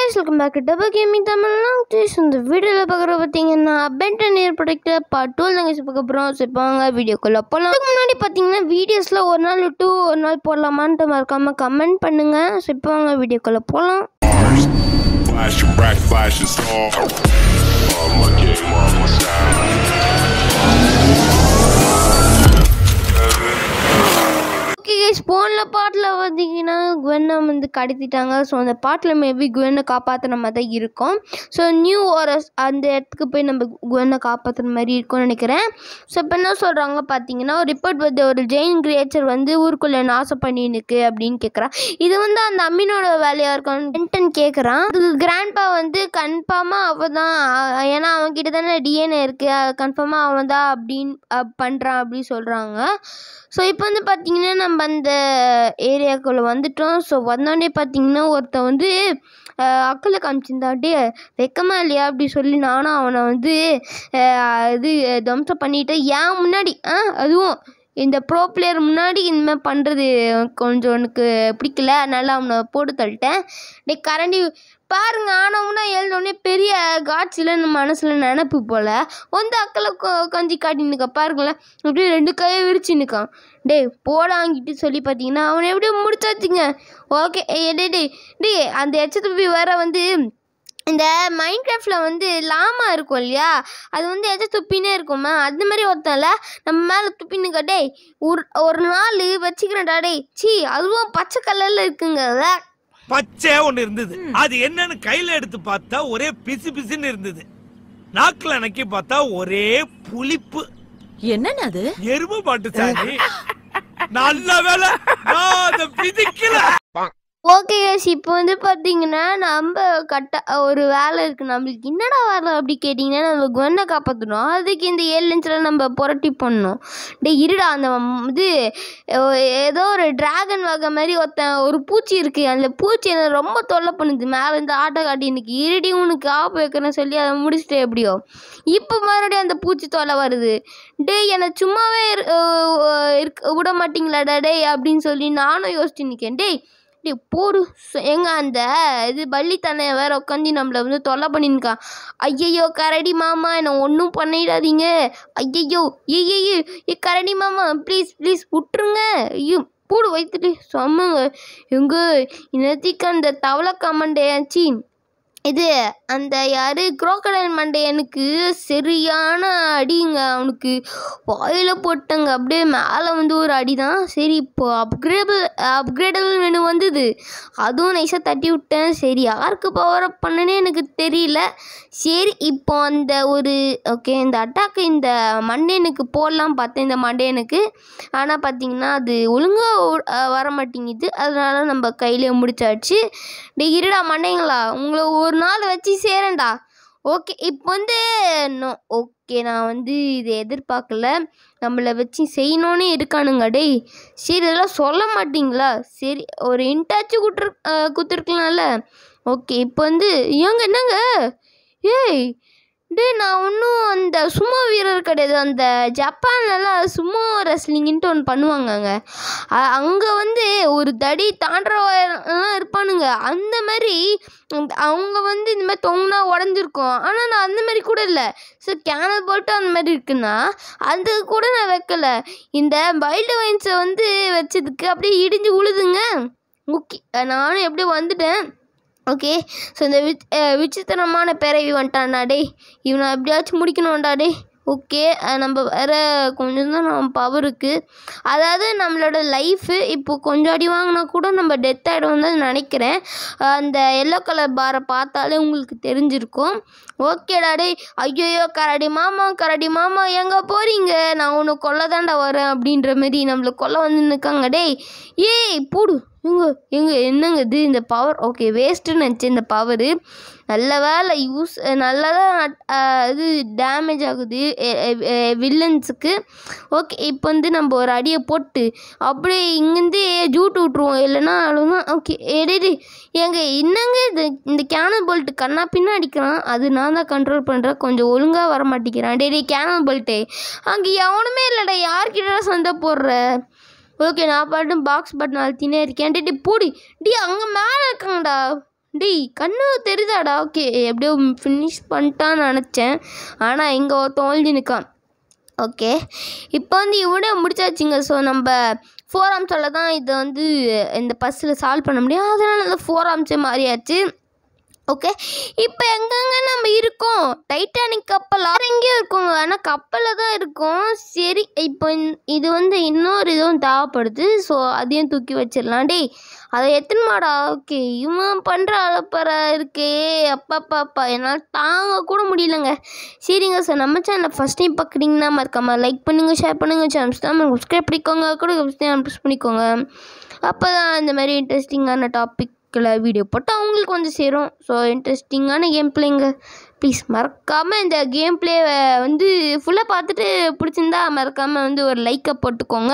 Guys welcome back to double gaming தமிழ்னா guys இந்த வீடியோவில் பார்க்குற பார்த்தீங்கன்னா Ben Ten air product part two தான் கைஸ் பார்க்க போகிறோம் சிப்பாங்க வீடியோக்குள்ளே போகலாம் அதுக்கு முன்னாடி பார்த்தீங்கன்னா வீடியோஸில் ஒரு நாள் விட்டு ஒரு நாள் போடலாமான்ட்டு மறக்காமல் கமெண்ட் பண்ணுங்கள் சிப்பாங்க வீடியோக்குள்ளே போகலாம் Flash your rack, flash your star. On my game, on my style. Okay guys ஃபோனில் பாட்டில் பார்த்தீங்கன்னா குவென்னை வந்து கடத்திட்டாங்க ஸோ அந்த பாட்டில் மேபி குவென்னை காப்பாற்றுற மாதிரி தான் இருக்கும் ஸோ நியூ ஓரஸ் அந்த இடத்துக்கு போய் நம்ம குவென்னை காப்பாற்றுற மாதிரி இருக்கும்னு நினைக்கிறேன் ஸோ இப்போ என்ன சொல்கிறாங்க பார்த்தீங்கன்னா ஒரு ரிப்போர்ட் வந்து ஒரு ஜெயின் கிரியேச்சர் வந்து ஊருக்குள்ளே நாசம் பண்ணினுக்கு அப்படின்னு கேட்குறான் இது வந்து அந்த அம்மினோட வேலையாக இருக்கும் கேட்குறான் அதுக்கு கிராண்ட்பா வந்து கன்ஃபார்மாக அவள் தான் ஏன்னா அவன்கிட்ட தானே டிஎன்ஏ இருக்குது கன்ஃபார்மாக அவன் தான் அப்படின்னு பண்ணுறான் அப்படின்னு சொல்கிறாங்க ஸோ இப்போ வந்து பார்த்தீங்கன்னா நம்ம அந்த ஏரியாக்குள்ளே வந்துட்டோம் ஸோ வந்தோடனே பார்த்தீங்கன்னா ஒருத்தன் வந்து அஹ், அக்கலை காமிச்சிருந்தாட்டே வெக்கமா இல்லையா அப்படி சொல்லி நானும் அவனை வந்து அஹ், இது தம்சம் பண்ணிட்டு ஏன் முன்னாடி ஆ அதுவும் இந்த ப்ரோ பிளேயர் முன்னாடி இனிமேல் பண்ணுறது கொஞ்சம் எனக்கு பிடிக்கல அதனால அவனை போட்டு தள்ளிட்டேன் டே கரண்டி பாருங்க ஆனவுன்னா எழுந்தோடனே பெரிய காட்சியில் மனசில் நினப்பு போல் வந்து அக்கலை கஞ்சி காட்டினுக்கா பாருங்களேன் அப்படியே ரெண்டு கையை விரிச்சு நிற்கான் டேய் போடாங்கிட்டு சொல்லி பார்த்தீங்கன்னா அவனை எப்படியோ முடிச்சாச்சுங்க ஓகே டே டே டே அந்த எச்சத்துப்பி வேற வந்து இந்த மைண்ட் கிராஃப்டில் வந்து லாமா இருக்கும் இல்லையா அது வந்து எச்ச துப்பினே இருக்குமா அந்த மாதிரி ஒருத்தன்ல நம்ம மேலே துப்பினுக்கா டேய் ஒரு ஒரு நாள் வச்சுக்கிறேன்டா டேய் சீ அதுவும் பச்சை கலரில் இருக்குங்க வே. பச்சை ஒண்ணு இருந்தது அது என்னன்னு கையில எடுத்து பார்த்தா ஒரே பிசு பிசுன்னு இருந்தது நாக்குல அணைக்கி பார்த்தா ஒரே புளிப்பு என்னன்னு அது எருமை மாட்டு சாணி நல்ல வேலை நான் அதை பிதிக்கல ஓகே கேஸ் இப்போ வந்து பார்த்தீங்கன்னா நம்ம கட்ட ஒரு வேலை இருக்குது நம்மளுக்கு என்னடா வேலை அப்படி கேட்டிங்கன்னா நம்ம குவென்னை காப்பாற்றணும் அதுக்கு இந்த ஏழு லஞ்சில் நம்ம புரட்டி பண்ணணும் டே இருடா அந்த ம் இது அஹ் ஏதோ ஒரு டிராகன் வகை மாதிரி ஒருத்தன் ஒரு பூச்சி இருக்குது அந்த பூச்சி என்னை ரொம்ப தொல்லை பண்ணுது மேலே இருந்து ஆட்டை காட்டி இன்னைக்கு இருடி உனக்கு ஆப்பு வைக்கிறேன்னு சொல்லி அதை முடிச்சுட்டு எப்படியோ இப்போ மறுபடியும் அந்த பூச்சி தொல்லை வருது டேய் என்னை சும்மாவே இரு- அஹ் இருக்க விட மாட்டீங்களாடா டேய் அப்படின்னு சொல்லி நானும் யோசிச்சு நிற்கேன் டேய் டேய் போடு ச- எங்க அந்த இது பள்ளித்தனை வேற உட்காந்து நம்மளை வந்து தொல்லை பண்ணிருக்கான் ஐயையோ கரடி மாமா என்னை ஒன்றும் பண்ணிடாதீங்க ஐயையோ ஐயையோ ஏ கரடி மாமா ப்ளீஸ் ப்ளீஸ் விட்டுருங்க ஐயோ பூடு வைத்துட்டு சொம்முங்க எங்க இன்னத்துக்கு அந்த தவளை கமண்டையாச்சி இது அந்த யாரு குரோக்கடைல் மண்டையனுக்கு சரியான அடிங்க அவனுக்கு வாயில் போட்டங்க அப்படியே மேலே வந்து ஒரு அடி தான் சரி இப்போ அப்கிரேடபிள் அப்கிரேடபிள் மெனு வந்தது அதுவும் நைஸாக தட்டி விட்டேன் சரி யாருக்கு பவர் அப் பண்ணனே எனக்கு தெரியல சரி இப்போ அந்த ஒரு ஓகே இந்த அட்டாக்கு இந்த மண்டேனுக்கு போடலாம் பார்த்தேன் இந்த மண்டேனுக்கு ஆனால் பார்த்தீங்கன்னா அது ஒழுங்காக வர மாட்டேங்குது அதனால நம்ம கையிலே முடிச்சாச்சு டே இருடா மண்டைங்களா உங்களை ஒரு நாள் வச்சு சேரேன்டா ஓகே இப்போ வந்து நோ ஓகே நான் வந்து இதை எதிர்பார்க்கல நம்மளை வச்சு செய்யணும்னு இருக்கானுங்க டேய் சரி இதெல்லாம் சொல்ல மாட்டீங்களா சரி ஒரு இன்ட்டாச்சு குத்துரு குத்துருக்கலாம்ல ஓகே இப்போ வந்து ஏங்க என்னங்க ஏய் டேய் நான் ஒன்றும் அந்த சுமோ வீரர் கிடையாது அந்த ஜப்பான்லலாம் சுமோ ரெஸ்லிங்ன்ட்டு ஒன்று பண்ணுவாங்கங்க அங்கே வந்து ஒரு தடி தாண்டவெல்லாம் இருப்பானுங்க அந்த மாதிரி அந்த- அவங்க வந்து இந்த மாதிரி தொங்குனா உடஞ்சிருக்கும் ஆனால் நான் அந்த மாதிரி கூட இல்லை ஸோ கேனல் போட்டு அந்த மாதிரி இருக்குன்னா அது கூட நான் வைக்கல இந்த வைல்டு வைன்ஸை வந்து வச்சதுக்கு அப்படியே இடிஞ்சு உழுதுங்க ஓகே நானும் எப்படியோ வந்துட்டேன் ஓகே ஸோ இந்த விச் அஹ் விசித்திரமான பிறவி வந்துட்டான்டா டேய் இவனை எப்படியாச்சும் முடிக்கணும்டா டேய் ஓகே நம்ம வேற கொஞ்சம் தான் நம்ம பவர் இருக்குது அதாவது நம்மளோட லைஃபு இப்போ கொஞ்சம் அடி வாங்கினா கூட நம்ம டெத் ஆகிடும் தான் நினைக்கிறேன் அஹ் அந்த எல்லோ கலர் பாரை பார்த்தாலே உங்களுக்கு தெரிஞ்சிருக்கும் ஓகேடா டேய் ஐயோ கரடி மாமா கரடி மாமா எங்கே போகிறீங்க நான் உன்னை கொல்ல தாண்டா வரேன் அப்படின்ற மாதிரி நம்மளை கொல்ல வந்து நிற்காங்க டேய் ஏய் போடு எங்க எங்க என்னங்க இது இந்த பவர் ஓகே வேஸ்ட்டுன்னு நினச்சேன் இந்த பவரு நல்ல வேலை யூஸ் நல்லா தான் இது டேமேஜ் ஆகுது வில்லன்ஸுக்கு ஓகே இப்போ வந்து நம்ம ஒரு அடியை போட்டு அப்படியே இங்கேருந்து ஜூட்டு விட்ருவோம் இல்லைன்னா அவ்வளோதான் ஓகே எடே ஏங்க என்னங்க இது இந்த கேனல் போல்ட்டு கண்ணா பின்னா அடிக்கிறான் அது நான் தான் கண்ட்ரோல் பண்ணுறேன் கொஞ்சம் ஒழுங்காக வர மாட்டேங்கிறான் டே டே கேனல் போல்ட்டே அங்கே எவனுமே இல்லைடா யார்கிட்ட சண்டை போடுற ஓகே நான் பாட்டு பாக்ஸ் பட்டன் அழுத்தினே இருக்கேன் டே டே பூடி டி அங்கே மேலே இருக்காங்கடா டேய் கண்ணு தெரியுதாடா ஓகே எப்படியோ ஃபினிஷ் பண்ணிட்டான்னு நினச்சேன் ஆனால் இங்கே ஒருத்தன் ஒழிஞ்சு நிற்கான் ஓகே இப்போ வந்து இவனே முடிச்சாச்சுங்க ஸோ நம்ம ஃபோர் ஆம்ஸால் தான் இதை வந்து இந்த பஸ்ஸில் சால்வ் பண்ண முடியும் அதனால் அந்த ஃபோர் ஆம்ஸே மாறியாச்சு ஓகே இப்போ எங்கெங்க நம்ம இருக்கோம் டைட்டானிக் கப்பல் வேறு எங்கேயும் இருக்கோங்க ஆனால் கப்பலில் தான் இருக்கோம் சரி இப்போ இந்த- இது வந்து இன்னொரு இதுவும் தேவைப்படுது ஸோ அதையும் தூக்கி வச்சிடலாம் டேய் அதை எத்தனை மாடா ஓகே இவன் பண்ணுற அலப்பறை இருக்கே அப்பா என்னால் தாங்க கூட முடியலங்க சரிங்க சார் நம்ம சேனலை ஃபஸ்ட் டைம் பார்க்குறீங்கன்னா மறக்காம லைக் பண்ணுங்கள் ஷேர் பண்ணுங்கள் சேனல்ஸ் தான் சப்ஸ்கிரைப் பண்ணிக்கோங்க கூட ப்ரெஸ் பண்ணிக்கோங்க அப்போ தான் இந்த மாதிரி இன்ட்ரெஸ்டிங்கான டாப்பிக்கில் வீடியோ போட்டால் அவங்களுக்கு வந்து சேரும் ஸோ இன்ட்ரெஸ்டிங்கான கேம் பிளேங்க ப்ளீஸ் மறக்காமல் இந்த கேம் பிளே வந்து ஃபுல்லாக பார்த்துட்டு பிடிச்சிருந்தா மறக்காமல் வந்து ஒரு லைக்கை போட்டுக்கோங்க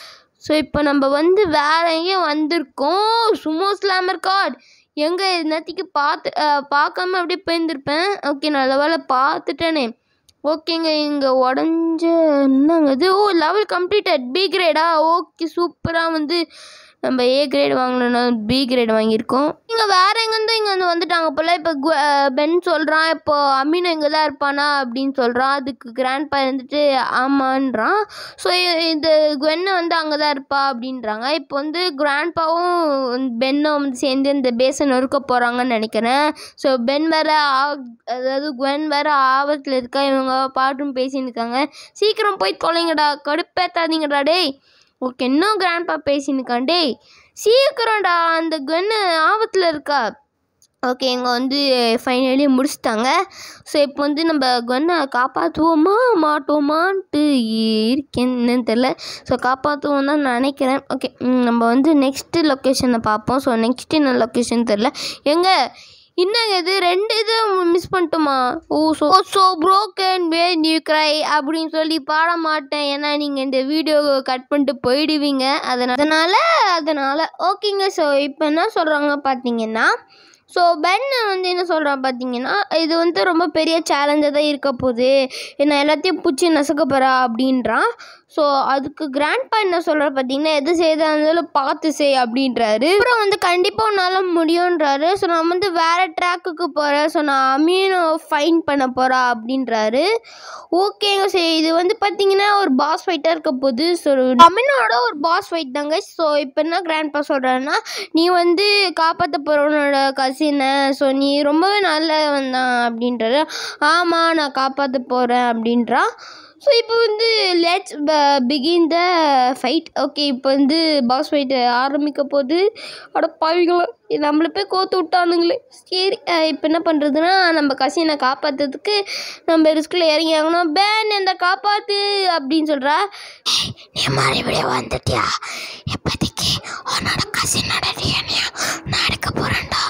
ஸோ இப்போ நம்ம வந்து வேற எங்கேயும் வந்திருக்கோம் சுமோ ஸ்லாமர் கார்டு எங்கே நேற்றுக்கு பார்த்து அஹ், பார்க்காம அப்படியே போயிருந்திருப்பேன் ஓகே நல்ல வேலை பார்த்துட்டேனே ஓகேங்க இங்கே உடஞ்ச என்னங்க இது ஓ லெவல் கம்ப்ளீட்டட் பி கிரேடா ஓகே சூப்பராக வந்து நம்ம ஏ கிரேட் வாங்கணும்னா பி கிரேட் வாங்கியிருக்கோம் இங்கே வேற எங்கேருந்து இங்கே வந்து வந்துட்டாங்க போல் இப்போ பென் சொல்கிறான் இப்போ அமீனோ இங்கே தான் இருப்பானா அப்படின்னு சொல்கிறான் அதுக்கு கிராண்ட் பா இருந்துட்டு ஆமான்றான் ஸோ இது குவென்னு வந்து அங்கே தான் இருப்பா அப்படின்றாங்க இப்போ வந்து கிராண்ட்பாவும் பென்னும் வந்து சேர்ந்து இந்த பேசன் நொறுக்க போகிறாங்கன்னு நினைக்கிறேன் ஸோ பென் வேற ஆ அதாவது குவென் வேற ஆபத்தில் இருக்கா இவங்க பாட்டும் பேசின்னு இருக்காங்க சீக்கிரம் போய் தொலைங்கடா கடுப்பேத்தாதீங்கடா டேய் ஓகே இன்னும் கிராண்ட்பா பேசின்னு இருக்கான் டேய் சீக்கிரம்டா அந்த குவென்னு ஆபத்தில் இருக்கா ஓகே இங்கே வந்து ஃபைனலி முடிச்சிட்டாங்க ஸோ இப்போ வந்து நம்ம குவென்னை காப்பாற்றுவோமா மாட்டோமான்ட்டு இருக்கேன்னு தெரில ஸோ காப்பாற்றுவோம் தான் நினைக்கிறேன் ஓகே நம்ம வந்து நெக்ஸ்ட்டு லொக்கேஷனை பார்ப்போம் ஸோ நெக்ஸ்ட் என்ன லொக்கேஷன் தெரில எங்கே என்னங்க இது ரெண்டு இது மிஸ் பண்ணிட்டோமா oh so so broken when you cry அப்படின்னு சொல்லி பாட மாட்டேன் ஏன்னா நீங்கள் இந்த வீடியோ கட் பண்ணிட்டு போயிடுவீங்க அதனால் அதனால் அதனால் ஓகேங்க ஸோ இப்போ என்ன சொல்கிறாங்க பார்த்தீங்கன்னா ஸோ பென் வந்து என்ன சொல்கிறான் பார்த்தீங்கன்னா இது வந்து ரொம்ப பெரிய சேலஞ்சாக தான் இருக்க போகுது நான் எல்லாத்தையும் பூச்சி நசுக்க போகிறா அப்படின்றான் ஸோ அதுக்கு கிராண்ட்பா என்ன சொல்கிறார் பார்த்தீங்கன்னா எது செய்தா இருந்தாலும் பார்த்து செய் அப்படின்றாரு அப்புறம் வந்து கண்டிப்பாக உன்னால் முடியுன்றாரு ஸோ நான் வந்து வேறு ட்ராக்குக்கு போகிறேன் ஸோ நான் அமீனை ஃபைன் பண்ண போகிறா அப்படின்றாரு ஓகேங்க சரி இது வந்து பார்த்தீங்கன்னா ஒரு பாஸ் ஃபைட்டாக இருக்க போகுது ஸோ அமீனோட ஒரு பாஸ் ஃபைட் தாங்க ஸோ இப்போ என்ன கிராண்ட்பா சொல்கிறாருன்னா நீ வந்து காப்பாற்ற போகிறவனோட கசினை ஸோ நீ ரொம்பவே நல்லவன் தான் அப்படின்றாரு ஆமாம் நான் காப்பாற்ற போகிறேன் அப்படின்றா ஸோ இப்போ வந்து let's begin the fight okay இப்போ வந்து பாஸ் ஃபைட் ஆரம்பிக்க போகுது அட பாவிங்களா இது நம்மளை போய் கோத்து விட்டானுங்களே சரி இப்போ என்ன பண்ணுறதுன்னா நம்ம கசினை காப்பாற்றுறதுக்கு நம்ம ரிஸ்கில் இறங்கி ஆகணும் பேன் என்னை காப்பாற்று அப்படின்னு சொல்கிறா நீ மறுபடியும் வந்துட்டியா இப்போதைக்கு உன்னோட கசினோட டிஎன்ஏ நான் எடுக்க போகிறேன்டா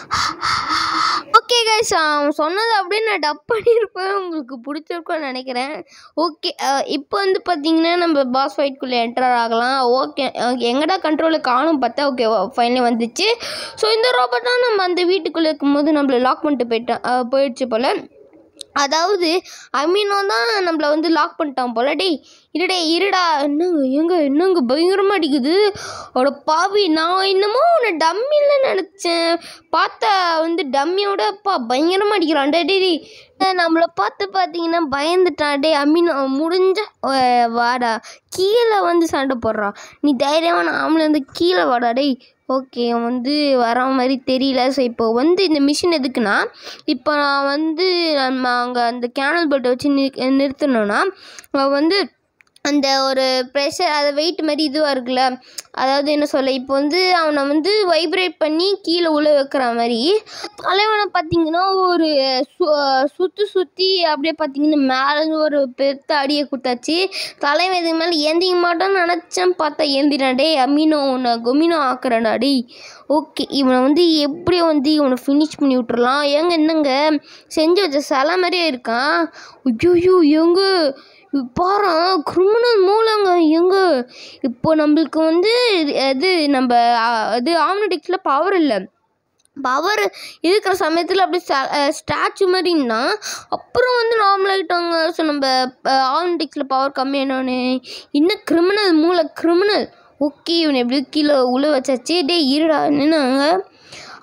ஓகே கைஸ் அவன் சொன்னது அப்படியே நான் டப் பண்ணியிருப்பேன் உங்களுக்கு பிடிச்சிருக்கும்னு நினைக்கிறேன் ஓகே இப்போ வந்து பார்த்தீங்கன்னா நம்ம பாஸ் ஃபைட்குள்ளே என்டர் ஆகலாம் ஓகே எங்கடா கண்ட்ரோலில் காணும் பார்த்தா ஓகே ஃபைனலி வந்துச்சு ஸோ இந்த ரோபோட் தான் நம்ம அந்த வீட்டுக்குள்ளே இருக்கும்போது நம்மளை லாக் பண்ணிட்டு போயிட்டோம் அஹ், போயிடுச்சு போல் அதாவது அமீனோ தான் நம்மளை வந்து லாக் பண்ணிட்டான் போல டேய் இருடே இருடா என்னங்க எங்க என்னங்க பயங்கரமாக அடிக்குது அட பாவி நான் என்னமோ உன்னை டம்மியில் நினச்சேன் பார்த்தா வந்து டம்மியோட அப்பா பயங்கரமாக அடிக்கிறான் டே டே டேய். அஹ் நம்மளை பார்த்து பார்த்தீங்கன்னா பயந்துட்டான் டே அமீனோ முடிஞ்ச அஹ் வாடா கீழே வந்து சண்டை போடுறான் நீ தைரியமான ஆம்பளை வந்து கீழே வாடா டேய் ஓகே வந்து வர மாதிரி தெரியல ஸோ இப்போ வந்து இந்த மிஷின் எதுக்குன்னா இப்போ நான் வந்து நம்ம அங்கே அந்த கேனல் போட்டை வச்சு நி நிறுத்தணும்னா அவன் வந்து அந்த ஒரு ப்ரெஷர் அது வெயிட் மாதிரி இதுவாக இருக்குல்ல அதாவது என்ன சொல்ல இப்போ வந்து அவனை வந்து வைப்ரேட் பண்ணி கீழே உள்ள வைக்கிற மாதிரி தலைவனை பார்த்தீங்கன்னா ஒரு சு சுற்றி சுற்றி அப்படியே பார்த்தீங்கன்னா மேலே இருந்து ஒரு பெருத்த அடியை கொடுத்தாச்சு தலைவன் இதுக்கு மேலே ஏந்திக்க மாட்டான்னு நினச்சேன் பார்த்தா ஏந்திரான் டேய் அமீனோ உன்னை கொமினோ ஆக்குறேன்டா டேய் ஓகே இவனை வந்து எப்படியோ வந்து இவனை ஃபினிஷ் பண்ணி விட்டுறலாம் ஏங்க என்னங்க செஞ்சு வச்ச சிலை மாதிரியே இருக்கான் ஐயோ எங்க பாரு கிரிமினல் மூலங்க எங்க இப்போ நம்மளுக்கு வந்து அது நம்ம அ- அது ஆம்னடிக்ஸில் பவர் இல்லை பவர் இருக்கிற சமயத்தில் அப்படியே ஸ்டாச்சு மாதிரி இருந்தான் அப்புறம் வந்து நார்மல் ஆகிட்டாங்க ஸோ நம்ம ஆல்டிக்ஸில் பவர் கம்மியானோடனே இன்னும் கிரிமினல் மூளை கிரிமினல் ஓகே இவனை எப்படியோ கீழே உள்ள வச்சாச்சு டேய் இருடா என்னன்னாங்க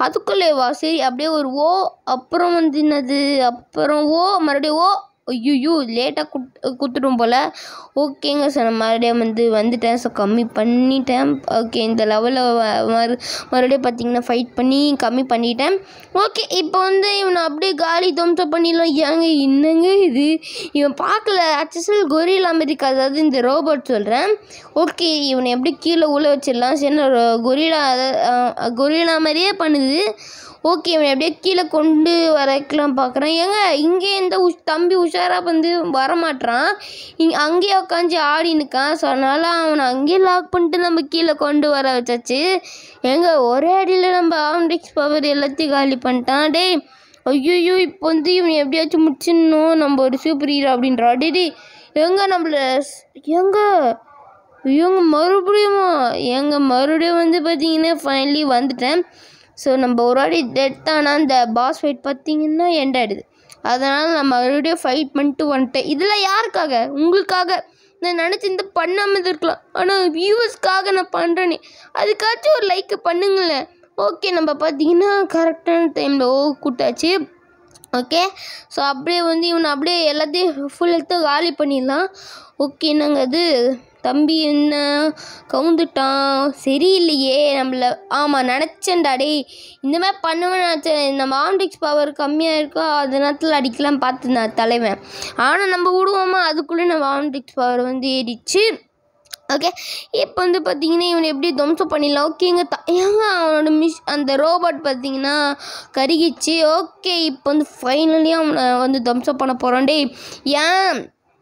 அதுக்குள்ளேவா சரி அப்படியே ஒரு ஓ அப்புறம் வந்து என்னது அப்புறம் ஓ மறுபடியும் ஓ ஐயோ லேட்டாக குட் குத்துட்டோம் போல் ஓகேங்க சார் நான் மறுபடியும் வந்து வந்துட்டேன் ஸோ கம்மி பண்ணிட்டேன் ஓகே இந்த லெவலில் மறு மறுபடியும் பார்த்தீங்கன்னா ஃபைட் பண்ணி கம்மி பண்ணிட்டேன் ஓகே இப்போ வந்து இவனை அப்படியே காலி தம்சம் பண்ணிடலாம் ஏங்க என்னங்க இது இவன் பார்க்கல ஆக்சுவல் கொரில் அமெரிக்கா அதாவது இந்த ரோபோட் சொல்கிறேன் ஓகே இவனை எப்படி கீழே உள்ள வச்சிடலாம் சரி கொரிலா கொரிலா மாதிரியே பண்ணுது ஓகே இவனை அப்படியே கீழே கொண்டு வரைக்கலாம் பார்க்குறேன் ஏங்க இங்கே இந்த உஷ் தம்பி உஷாராக வந்து வரமாட்றான் இங்கே அங்கேயே உட்காந்து ஆடி நிற்கான் ஸோ அதனால் அவனை அங்கேயே லாக் பண்ணிட்டு நம்ம கீழே கொண்டு வர வச்சாச்சு ஏங்க ஒரே அடியில் நம்ம ஆம்டிக்ஸ் பவர் எல்லாத்தையும் காலி பண்ணிட்டான் டேய் ஐயோ இப்போ வந்து இவன் எப்படியாச்சும் முடிச்சிடணும் நம்ம ஒரு சூப்பர் ஹீரோ அப்படின்றா டேய் எங்க நம்மள எங்க இவங்க மறுபடியுமா எங்க மறுபடியும் வந்து பார்த்தீங்கன்னா ஃபைனலி வந்துட்டேன் ஸோ நம்ம ஒரு வாட்டி டெத் ஆனால் அந்த பாஸ் ஃபைட் பார்த்தீங்கன்னா எண்ட் ஆயிடுது அதனால் நான் மறுபடியும் ஃபைட் பண்ணிட்டு வந்துட்டேன் இதில் யாருக்காக உங்களுக்காக நான் நினச்சிருந்து பண்ணாமல் இருக்கலாம் ஆனால் வியூவர்ஸ்க்காக நான் பண்ணுறேனே அதுக்காச்சும் ஒரு லைக் பண்ணுங்களேன் ஓகே நம்ம பார்த்தீங்கன்னா கரெக்டான டைமில் ஓ கூட்டாச்சு ஓகே ஸோ அப்படியே வந்து இவனை அப்படியே எல்லாத்தையும் ஃபுல் எடுத்து காலி பண்ணிடலாம் ஓகே நாங்கள் அது தம்பி என்ன கவுந்துட்டான் சரியில்லையே நம்மள ஆமாம் நினச்சேன்டா டேய் இந்த மாதிரி பண்ணுவேன் நினச்சேன் நம்ம ஆம்டிக்ஸ் பவர் கம்மியாக இருக்கோ அது நேரத்தில் அடிக்கலாம் பார்த்துருந்தேன் தலைவன் ஆனால் நம்ம விடுவோமா அதுக்குள்ளே நம்ம ஆம்டிக்ஸ் பவர் வந்து ஏறிச்சு ஓகே இப்போ வந்து பார்த்தீங்கன்னா இவனை எப்படி துவம்சம் பண்ணிடலாம் ஓகேங்க த ஏங்க அவனோட மிஸ் அந்த ரோபோட் பார்த்தீங்கன்னா கருகிச்சு ஓகே இப்போ வந்து ஃபைனலி அவனை வந்து துவம்சம் பண்ண போகிறான் டேய் ஏன்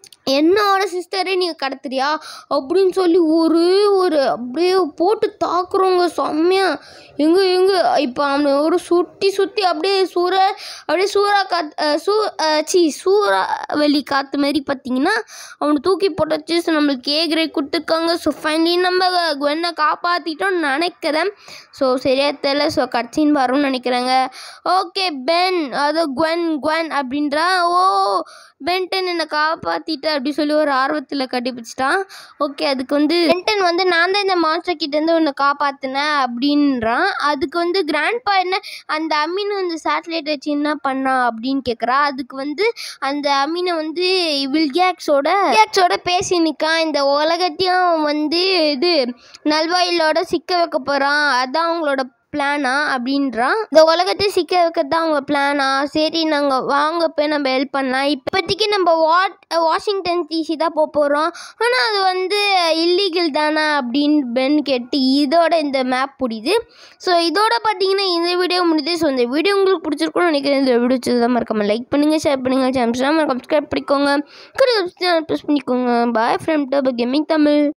என்னோட சிஸ்டரே நீங்கள் கடத்துறியா அப்படின்னு சொல்லி ஒரு ஒரு அப்படியே போட்டு தாக்குறோங்க செம்மையாக எங்க எங்க இப்போ அவனை ஒரு சுற்றி சுற்றி அப்படியே சூற அப்படியே சூறா காத் அஹ் சூ அஹ் சி சூறாவளி காற்று மாதிரி பார்த்தீங்கன்னா அவனை தூக்கி போட்டாச்சு ஸோ நம்மளுக்கு ஏ கிரேட் கொடுத்துருக்காங்க ஸோ ஃபைனலி நம்ம குவென்னை காப்பாற்றிட்டோம்னு நினைக்கிறேன் ஸோ சரியா தெரியல ஸோ கட்சின்னு வரும்னு நினைக்கிறேங்க ஓகே பென் அது குவென் குவென் அப்படின்றா ஓ பென்டன் என்னை காப்பாற்றிட்ட அப்படி சொல்லி ஒரு ஆர்வத்தில் கட்டிப்பிடிச்சிட்டான் ஓகே அதுக்கு வந்து பென்டன் வந்து நான் தான் இந்த மாஸ்டர் கிட்டேருந்து உன்னை காப்பாற்றினேன் அப்படின்றான் அதுக்கு வந்து கிராண்ட்பா என்ன அந்த அமீன் வந்து சேட்டலைட் வச்சு என்ன பண்ணான் அப்படின்னு கேட்குறா அதுக்கு வந்து அந்த அமீனை வந்து வில்கேக்ஸோட வில்கேக்ஸோட பேசி நிற்கான் இந்த உலகத்தையும் வந்து இது நல்வாயிலோட சிக்க வைக்க போகிறான் அதான் அவங்களோட பிளானா அப்படின்றான் இந்த உலகத்தை சிக்க வைக்கிறது தான் அவங்க பிளானா சரி நாங்கள் வாங்க போய் நம்ம ஹெல்ப் பண்ணலாம் இப்போதைக்கு நம்ம வாட் வாஷிங்டன் டிசி தான் போக போகிறோம் ஆனால் அது வந்து இல்லீகல் தானே அப்படின்னு பென் கேட்டு இதோட இந்த மேப் பிடிது ஸோ இதோட பார்த்தீங்கன்னா இந்த வீடியோ முடியுது ஸோ இந்த வீடியோ உங்களுக்கு பிடிச்சிருக்கும்னு நினைக்கிறேன் இந்த வீடியோ தான் மறக்காம லைக் பண்ணுங்கள் ஷேர் பண்ணுங்கள் சேனல் சப்ஸ்கிரைப் பண்ணிக்கோங்க கூட ப்ரெஸ் பண்ணிக்கோங்க பாய் ஃப்ரெண்ட் கேமிங் தமிழ்